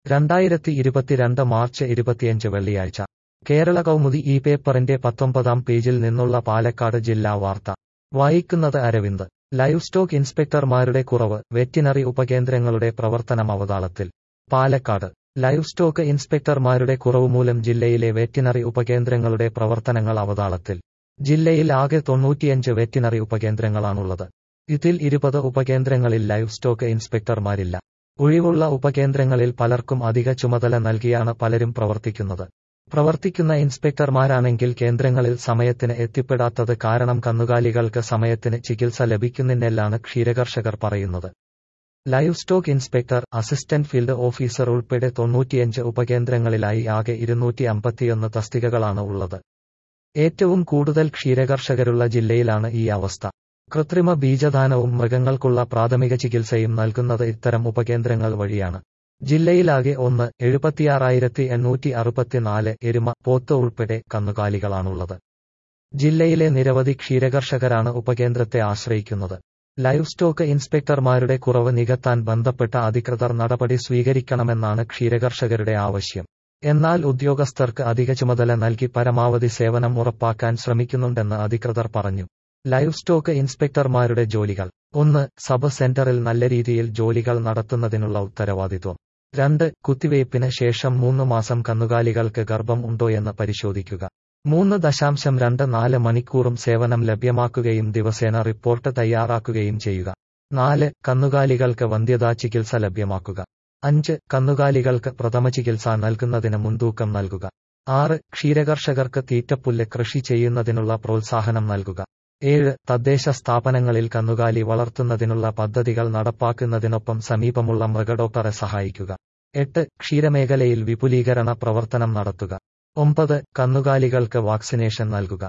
രണ്ടായിരത്തി ഇരുപത്തിരണ്ട് മാർച്ച് ഇരുപത്തിയഞ്ച് വെള്ളിയാഴ്ച കേരള കൗമുദി ഈ പേപ്പറിന്റെ പത്തൊമ്പതാം പേജിൽ നിന്നുള്ള പാലക്കാട് ജില്ലാ വാർത്ത വായിക്കുന്നത് അരവിന്ദ് ലൈവ് സ്റ്റോക്ക് ഇൻസ്പെക്ടർമാരുടെ കുറവ് വെറ്റിനറി ഉപകേന്ദ്രങ്ങളുടെ പ്രവർത്തനം അവതാളത്തിൽ പാലക്കാട് ലൈവ് സ്റ്റോക്ക് ഇൻസ്പെക്ടർമാരുടെ കുറവ് മൂലം ജില്ലയിലെ വെറ്റിനറി ഉപകേന്ദ്രങ്ങളുടെ പ്രവർത്തനങ്ങൾ അവതാളത്തിൽ ജില്ലയിൽ ആകെ തൊണ്ണൂറ്റിയഞ്ച് വെറ്റിനറി ഉപകേന്ദ്രങ്ങളാണുള്ളത് ഇതിൽ ഇരുപത് ഉപകേന്ദ്രങ്ങളിൽ ലൈവ് സ്റ്റോക്ക് ഇൻസ്പെക്ടർമാരില്ല ഒഴിവുള്ള ഉപകേന്ദ്രങ്ങളിൽ പലർക്കും അധിക ചുമതല നൽകിയാണ് പലരും പ്രവർത്തിക്കുന്നത് പ്രവർത്തിക്കുന്ന ഇൻസ്പെക്ടർമാരാണെങ്കിൽ കേന്ദ്രങ്ങളിൽ സമയത്തിന് എത്തിപ്പെടാത്തത് കാരണം കന്നുകാലികൾക്ക് സമയത്തിന് ചികിത്സ ലഭിക്കുന്നില്ലെന്നാണ് ക്ഷീരകർഷകർ പറയുന്നത് live stock inspector assistant field officer ഉൾപ്പെടെ തൊണ്ണൂറ്റിയഞ്ച് ഉപകേന്ദ്രങ്ങളിലായി ആകെ ഇരുന്നൂറ്റി അമ്പത്തിയൊന്ന് തസ്തികകളാണ് ഉള്ളത് ഏറ്റവും കൂടുതൽ ക്ഷീരകർഷകരുള്ള ജില്ലയിലാണ് ഈ അവസ്ഥ കൃത്രിമ ബീജദാനവും മൃഗങ്ങൾക്കുള്ള പ്രാഥമിക ചികിത്സയും നൽകുന്നത് ഇത്തരം ഉപകേന്ദ്രങ്ങൾ വഴിയാണ് ജില്ലയിലാകെ ഒന്ന് എഴുപത്തിയാറായിരത്തി എണ്ണൂറ്റി അറുപത്തിനാല് എരുമ പോത്ത് ഉൾപ്പെടെ കന്നുകാലികളാണുള്ളത് ജില്ലയിലെ നിരവധി ക്ഷീരകർഷകരാണ് ഉപകേന്ദ്രത്തെ ആശ്രയിക്കുന്നത് ലൈവ് സ്റ്റോക്ക് ഇൻസ്പെക്ടർമാരുടെ കുറവ് നികത്താൻ ബന്ധപ്പെട്ട അധികൃതർ നടപടി സ്വീകരിക്കണമെന്നാണ് ക്ഷീരകർഷകരുടെ ആവശ്യം എന്നാൽ ഉദ്യോഗസ്ഥർക്ക് അധിക ചുമതല നൽകി പരമാവധി സേവനം ഉറപ്പാക്കാൻ ശ്രമിക്കുന്നുണ്ടെന്ന് അധികൃതർ പറഞ്ഞു ലൈവ് സ്റ്റോക്ക് ഇൻസ്പെക്ടർമാരുടെ ജോലികൾ ഒന്ന് സബ് സെന്ററിൽ നല്ല രീതിയിൽ ജോലികൾ നടത്തുന്നതിനുള്ള ഉത്തരവാദിത്വം രണ്ട് കുത്തിവയ്പ്പിന് ശേഷം മൂന്ന് മാസം കന്നുകാലികൾക്ക് ഗർഭം ഉണ്ടോയെന്ന് പരിശോധിക്കുക മൂന്ന് ദശാംശം രണ്ട് നാല് മണിക്കൂറും സേവനം ലഭ്യമാക്കുകയും ദിവസേന റിപ്പോർട്ട് തയ്യാറാക്കുകയും ചെയ്യുക നാല് കന്നുകാലികൾക്ക് വന്ധ്യതാ ചികിത്സ ലഭ്യമാക്കുക അഞ്ച് കന്നുകാലികൾക്ക് പ്രഥമ ചികിത്സ നൽകുന്നതിന് മുൻതൂക്കം നൽകുക ആറ് ക്ഷീരകർഷകർക്ക് തീറ്റപ്പുല്ല് കൃഷി ചെയ്യുന്നതിനുള്ള പ്രോത്സാഹനം നൽകുക ഏഴ് തദ്ദേശ സ്ഥാപനങ്ങളിൽ കന്നുകാലി വളർത്തുന്നതിനുള്ള പദ്ധതികൾ നടപ്പാക്കുന്നതിനൊപ്പം സമീപമുള്ള മൃഗഡോക്ടറെ സഹായിക്കുക എട്ട് ക്ഷീരമേഖലയിൽ വിപുലീകരണ പ്രവർത്തനം നടത്തുക ഒമ്പത് കന്നുകാലികൾക്ക് വാക്സിനേഷൻ നൽകുക